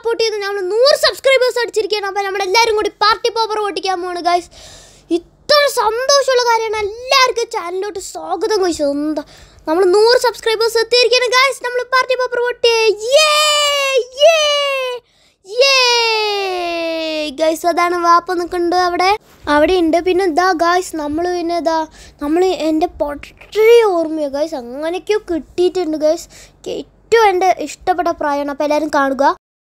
Support ചെയ്ത് നമ്മൾ നൂറ് സബ്സ്ക്രൈബേഴ്സ് അടിച്ചിരിക്കുകയാണ് അപ്പോൾ നമ്മളെല്ലാവരും കൂടി പാർട്ടി പോപ്പർ ഓട്ടിക്കാൻ പോവാണ് ഗൈസ് ഇത്ര സന്തോഷമുള്ള കാര്യമാണ് എല്ലാവർക്കും ചാനലിലോട്ട് സ്വാഗതം കഴിച്ചത് എന്താ നമ്മൾ നൂറ് സബ്സ്ക്രൈബേഴ്സ് എത്തിയിരിക്കുകയാണ് ഗൈസ് നമ്മൾ പാർട്ടി പോപ്പർ ഓട്ടിയേ ഗൈസ് അതാണ് വാപ്പ നിൽക്കുന്നുണ്ട് അവിടെ അവിടെ ഉണ്ട് പിന്നെ ഇതാ ഗായ്സ് നമ്മൾ പിന്നെ ഇതാ നമ്മൾ എൻ്റെ പൊട്ടേ ഓർമ്മയോ ഗായ്സ് അങ്ങനെയൊക്കെയോ കിട്ടിയിട്ടുണ്ട് ഗായ്സ് ഏറ്റവും എൻ്റെ ഇഷ്ടപ്പെട്ട പ്രായമാണ് അപ്പോൾ എല്ലാവരും കാണുക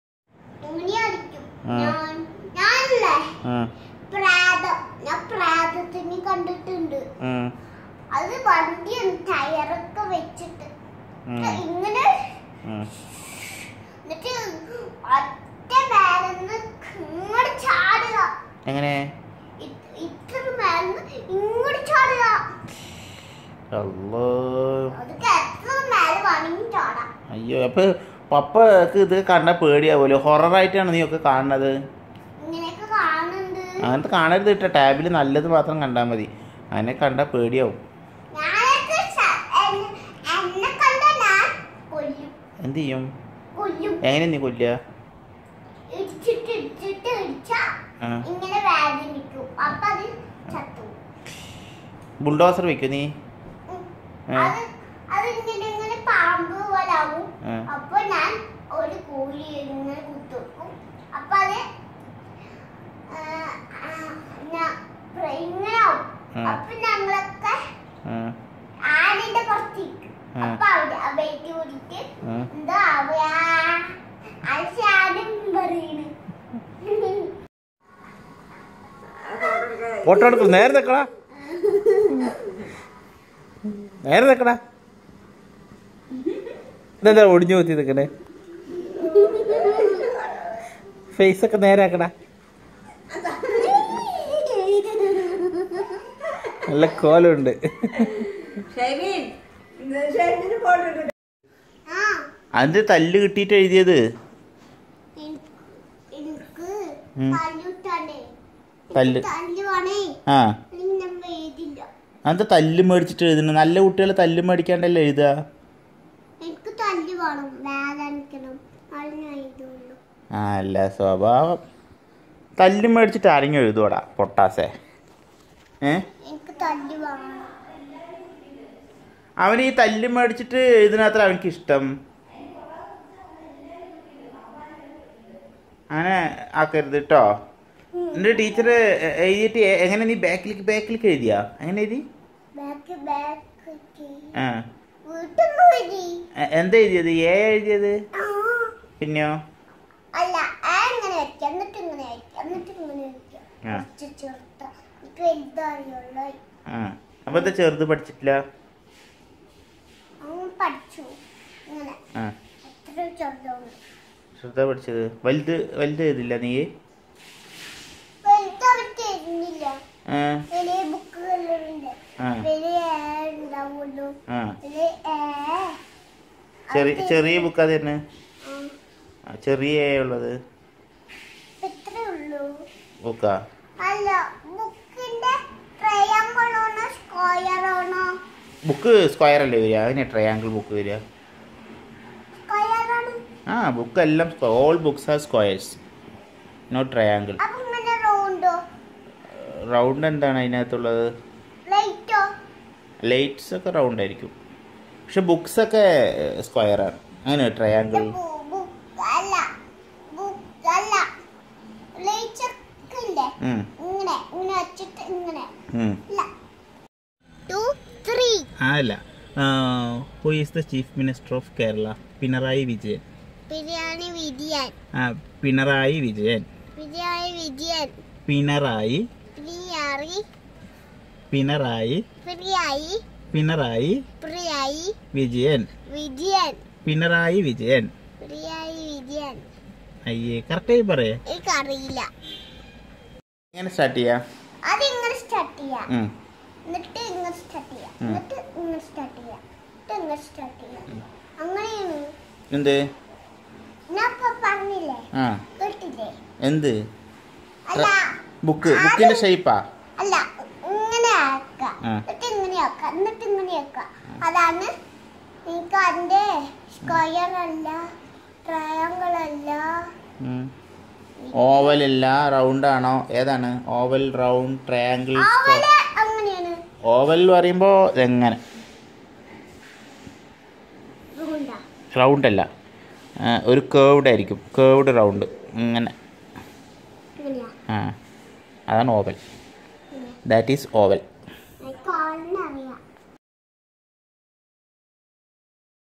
ഞാൻ പ്രാതത്തിന് കണ്ടിട്ടുണ്ട് അത് വണ്ടി ടയറൊക്കെ വെച്ചിട്ട് ഇങ്ങനെ എന്നിട്ട് ഒറ്റ മേലെന്ന് ഇങ്ങോട്ട് ചാടുക എങ്ങനെ ഇ- ഇത്ര മേലെന്ന് ഇങ്ങോട്ട് ചാടുക അല്ലോ അതൊക്കെ എത്ര മേലെ വേണമെങ്കിൽ ചാടാം അയ്യോ അപ്പൊ പപ്പക്ക് ഇത് കണ്ട പേടിയാവുമല്ലോ ഹൊററായിട്ടാണ് നീ ഒക്കെ കാണുന്നത് ഇങ്ങനെയൊക്കെ കാണുന്നുണ്ട് അങ്ങനത്തെ കാണരുത് കേട്ടോ ടാബിൽ നല്ലത് മാത്രം കണ്ടാൽ മതി അതിനെ കണ്ടാൽ പേടിയാവും ഞാനൊക്കെ ച- എന്നെ എന്നെ കണ്ടാ ഞാൻ കൊല്ലും എന്ത് ചെയ്യും കൊല്ലും എങ്ങനെ നീ കൊല്ലുക ഇടിച്ചിട്ട് ഇടിച്ചിട്ട് ഇടിച്ചാ ആ. ഇങ്ങനെ വേദനിക്കും അപ്പൊ അത് ചത്തു ബുൾഡോസർ വെക്കോ നീ ഉം. ആ. അത് അത് ഇങ്ങനെ ഇങ്ങനെ പാമ്പ് പോലെ ആവും ആ. അപ്പൊ ഞാൻ ഒരു കോഴി ഇങ്ങനെ കുത്തുവെക്കും അപ്പൊ അത് ആ, ആ, ഞാ- പ്ര- ഇങ്ങനെ ആവും ആ. അപ്പൊ ഞങ്ങളൊക്കെ ആ, ആടിന്റെ പുറത്തേക്ക് ആ. അപ്പൊ അവിടെ അവയ്ക്ക് കൂടിയിട്ട് ആ. എന്താ അവയാ അത് ആടും പറയണ് ഫോട്ടോ എടുക്കും നേരെ നിക്കടാ നേരെ നിക്കടാ ഇതെന്താ ഒടിഞ്ഞു കുത്തി നിക്കണേ ഫേസ് ഒക്കെ നേരെ ആക്കടാ നല്ല കോലമുണ്ട് ആ അതിന്റെ തല്ല് കിട്ടിയിട്ട് എഴുതിയത് എനിക്ക് എനിക്ക് ഉം. തല്ലുട്ടാണേ തല്ല് തല്ലുവാണേ ആ അല്ലെങ്കിൽ നമ്മൾ എഴുതില്ല അതിന്റെ തല്ല് മേടിച്ചിട്ട് എഴുതുന്നു നല്ല കുട്ടികൾ തല്ല് മേടിക്കാണ്ടല്ലേ എഴുതുക എനിക്ക് തല്ല് വേണം വേദനിക്കണം അതിന് എഴുതുള്ളൂ ആ അല്ല സ്വഭാവം തല്ല് മേടിച്ചിട്ട് ആരെങ്കിലും എഴുതുവാടാ പൊട്ടാസേ ഏ എനിക്ക് തല്ല് വേണം അവന് ഈ തല്ല് മേടിച്ചിട്ട് എഴുതുന്നത്ര അവനക്ക് ഇഷ്ടം അങ്ങനെ ആക്കരുത് കേട്ടോ എൻ്റെ ടീച്ചർ എഴുതിയിട്ട് എ- എങ്ങനെ നീ ബാക്കിലേക്ക് ബാക്കിലേക്ക് എഴുതിയാ എങ്ങനെ എഴുതി ബാക്ക് ബാക്ക് ആ വീട്ടിൽ നിന്ന് എഴുതി എ- എന്താ എഴുതിയത് ഏ എഴുതിയത് ആ. പിന്നെയോ അല്ല ആ ഇങ്ങനെ വയ്ക്കാം എന്നിട്ട് ഇങ്ങനെ വയ്ക്കാം എന്നിട്ട് ഇങ്ങനെ വയ്ക്കാം ആ. കുറച്ച് ചെറുത്ത എനിക്ക് വലുതറിയുള്ള ആ അപ്പോൾ എന്താ ചെറുത് പഠിച്ചിട്ടില്ല അവൻ പഠിച്ചു ഇങ്ങനെ ആ എത്ര ചെറുതാണ് ശ്രദ്ധ പഠിച്ചത് വലുത് വലുത് എഴുതില്ല നീ വലുത് അവർ തരുന്നില്ല ആ വലിയ ബുക്കുകളുണ്ട് ആ. വലിയ ഏ ഉണ്ടാവുള്ളൂ ആ വലിയ ഏ ചെറിയ അത് ചെറിയ ബുക്കാ തന്നെ ആ. ആ, ചെറിയ എ ഉള്ളത് ഇത്രേ ഉള്ളൂ ബുക്കാ അല്ല ബുക്കിന്റെ ട്രയാങ്കിൾ ആണോ സ്ക്വയർ ആണോ ബുക്ക് സ്ക്വയർ അല്ലേ വരിക അതിന് ട്രയാങ്കിൾ ബുക്ക് വരിക സ്ക്വയർ ആണ് ആ ബുക്ക് എല്ലാം all books are squares not triangle അപ്പൊ ഇങ്ങനെ റൗണ്ടോ റൗണ്ട് എന്താണ് അതിനകത്തുള്ളത് ലൈറ്റോ ലൈറ്റ്സ് ഒക്കെ റൗണ്ട് ആയിരിക്കും പക്ഷെ ബുക്സ് ഒക്കെ സ്ക്വയർ ആണ് അങ്ങനെ ട്രയാങ്കിൾ ബുക്ക് അല്ല ബുക്ക് അല്ല ലൈറ്റ് ഒക്കെ ഇല്ലേ ഇങ്ങനെ ഇങ്ങനെ വെച്ചിട്ട് ഇങ്ങനെ ഇല്ല ടു ത്രീ അല്ല who is the chief minister of Kerala Pinarayi Vijayan biryani വിരിയാൻ ആ പിണറായി വിജയൻ ബിരിയാണി വിരിയാൻ പിണറായി ബിരിയാണി പിണറായി ബിരിയായി പിണറായി ബിരിയായി വിജയൻ വിജയൻ പിണറായി വിജയൻ ബിരിയാണി വിജയൻ അയ്യേ കറക്റ്റായി പറയേ എനിക്കറിയില്ല എങ്ങനെ സ്റ്റാർട്ട് ചെയ്യാം അതിങ്ങനെ സ്റ്റാർട്ട് ചെയ്യാം ഉം. എന്നിട്ട് ഇങ്ങനെ സ്റ്റാർട്ട് ചെയ്യാം ഉം. എന്നിട്ട് ഇങ്ങനെ സ്റ്റാർട്ട് ചെയ്യാം എന്നിട്ട് ഇങ്ങനെ സ്റ്റാർട്ട് ചെയ്യാം അങ്ങനെയാണ് എന്ത് ഞാൻ ഇപ്പൊ പറഞ്ഞില്ലേ ആ കേട്ടില്ലേ എന്ത് അല്ല ബുക്ക് ബുക്കിന്റെ ഷേപ്പാ അല്ല ഇങ്ങനെ ആക്കാം ആ. എന്നിട്ട് ഇങ്ങനെ ആക്കാം എന്നിട്ട് ഇങ്ങനെ ആക്കാം അതാണ് എനിക്ക് അതിന്റെ സ്ക്വയർ അല്ല ട്രയാങ്കിൾ അല്ല ഓവൽ അല്ല റൗണ്ട് ആണോ ഏതാണ് ഓവൽ റൗണ്ട് ട്രയാങ്കിൾ അവള് അങ്ങനെയാണ് ഓവൽ പറയുമ്പോൾ എങ്ങനെ റൗണ്ടാ റൗണ്ട് അല്ല ആ, ഒരു കേർവ്ഡ് ആയിരിക്കും കേർവ്ഡ് റൗണ്ട് ഇങ്ങനെ ഇങ്ങനെയാ ആ അതാണ് ഓവൽ ദാറ്റ് ഈസ് ഓവൽ